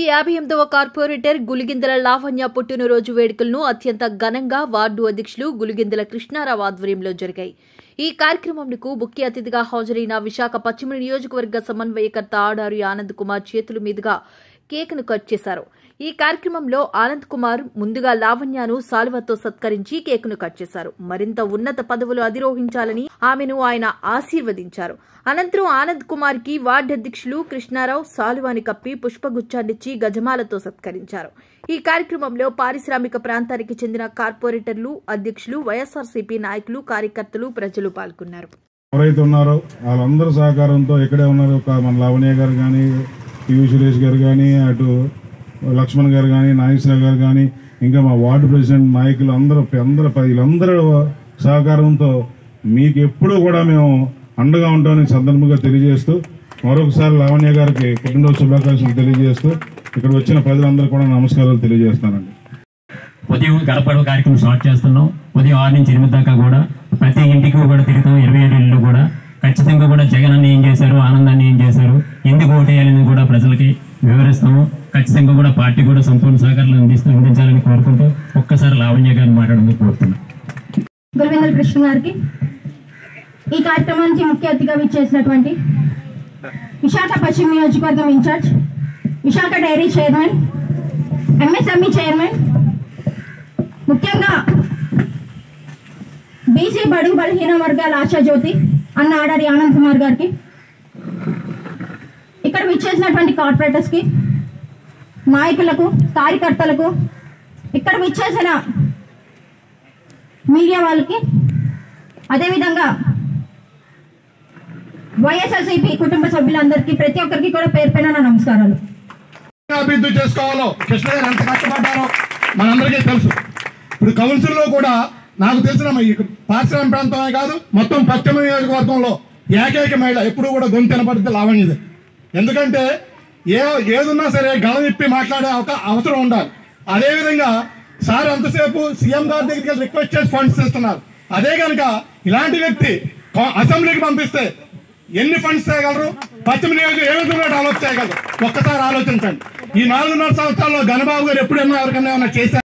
యాభై ఎనిమిదవ కార్పొరేటర్ గులిగిందల లావణ్య పుట్టినరోజు వేడుకలను అత్యంత ఘనంగా వార్డు అధ్యక్షులు గులిగిందల కృష్ణారావు ఆధ్వర్యంలో జరిగాయి ఈ కార్యక్రమంకు ముఖ్య అతిథిగా హాజరైన విశాఖ పశ్చిమ నియోజకవర్గ సమన్వయకర్త ఆడారి ఆనంద్ కుమార్ చేతుల మీదుగా కేక్ను కట్ చేశారు ఈ కార్యక్రమంలో ఆనంద్ కుమార్ ముందుగా లావణ్యను సాల్వతో సత్కరించి కేకును కట్ చేశారు మరింత ఉన్నత పదవులు అధిరోహించాలని ఆమెను ఆయన ఆశీర్వదించారు అనంతరం ఆనంద్ కుమార్ కి వార్డు అధ్యక్షులు కృష్ణారావు సాలువాని కప్పి పుష్పగుచ్చాన్నిచ్చి గజమాలతో సత్కరించారు ఈ కార్యక్రమంలో పారిశ్రామిక ప్రాంతానికి చెందిన కార్పొరేటర్లు అధ్యక్షులు వైఎస్ఆర్సీపీ నాయకులు కార్యకర్తలు ప్రజలు పాల్గొన్నారు ఎవరైతే ఉన్నారో వాళ్ళందరి సహకారంతో ఇక్కడే ఉన్నారు ఒక మన లావణ్య గారు కానీ టీవీ సురేష్ గారు కానీ అటు లక్ష్మణ్ గారు కానీ నాగేశ్వరరావు గారు కానీ ఇంకా మా వార్డు ప్రెసిడెంట్ నాయకులు అందరూ అందరూ వీళ్ళందరూ సహకారంతో మీకు ఎప్పుడూ కూడా మేము అండగా ఉంటామని ఈ సందర్భంగా తెలియజేస్తూ మరొకసారి లావణ్య గారికి పుట్టినరోజు శుభాకాంక్షలు తెలియజేస్తూ ఇక్కడ వచ్చిన ప్రజలందరూ కూడా నమస్కారాలు తెలియజేస్తానండి ఉదయం గడపడ కార్యక్రమం స్టార్ట్ చేస్తున్నాం ఉదయం ఆరు నుంచి ఎనిమిది దాకా కూడా ప్రతి ఇంటికి కూడా తిరుగుతాం ఇరవై ఏడు ఇళ్ళు కూడా ఖచ్చితంగా కూడా జగన్ అన్న ఏం చేశారు ఆనందాన్ని ఏం చేశారు ఎందుకు ఓటేయాలని కూడా ప్రజలకి వివరిస్తాము ఖచ్చితంగా కూడా పార్టీ కూడా సంపూర్ణ సహకారాలు అందిస్తూ అందించాలని కోరుకుంటూ ఒక్కసారి లావణ్య గారిని మాట్లాడమని కోరుతున్నాను గురువేంద్ర కృష్ణ గారికి ఈ కార్యక్రమానికి ముఖ్య అతిథిగా విచ్చేసినటువంటి విశాఖ పశ్చిమ నియోజకవర్గం incharge Visakha dairy chairman MSME chairman ముఖ్యంగా బీసీ బడుగు బలహీన వర్గాల ఆశాజ్యోతి అన్న ఆడారి ఆనంద్ కుమార్ గారికి ఇక్కడ విచ్చేసినటువంటి కార్పొరేటర్స్కి నాయకులకు కార్యకర్తలకు ఇక్కడ విచ్చేసిన మీడియా వాళ్ళకి అదేవిధంగా వైఎస్ఆర్సీపీ కుటుంబ సభ్యులందరికీ ప్రతి ఒక్కరికి కూడా పేరు పైన నా నమస్కారాలు అభివృద్ధి చేసుకోవాలో కృష్ణ గారు ఎంత కష్టపడ్డారో మనందరికీ తెలుసు ఇప్పుడు కౌన్సిల్లో కూడా నాకు తెలిసిన ఈ పారిశ్రామిక ప్రాంతమే కాదు మొత్తం పశ్చిమ నియోజకవర్గంలో ఏకైక మహిళ ఎప్పుడు కూడా గొంతు వినపడితే లావణ్యది ఎందుకంటే ఏ ఏదున్నా సరే గళం ఇప్పి మాట్లాడే అవక అవసరం ఉండాలి అదేవిధంగా సార్ అంతసేపు సీఎం గారి దగ్గరికి వెళ్ళి రిక్వెస్ట్ చేసి ఫండ్స్ ఇస్తున్నారు అదే కనుక ఇలాంటి వ్యక్తి కా- అసెంబ్లీకి పంపిస్తే ఎన్ని ఫండ్స్ చేయగలరు పశ్చిమ నియోజకవర్గం ఏ విధంగా డెవలప్ చేయగలరు ఒక్కసారి ఆలోచించండి ఈ నాలుగున్నర సంవత్సరాల్లో ఘనబాబు గారు ఎప్పుడైనా ఎవరికైనా ఏమైనా చేశారు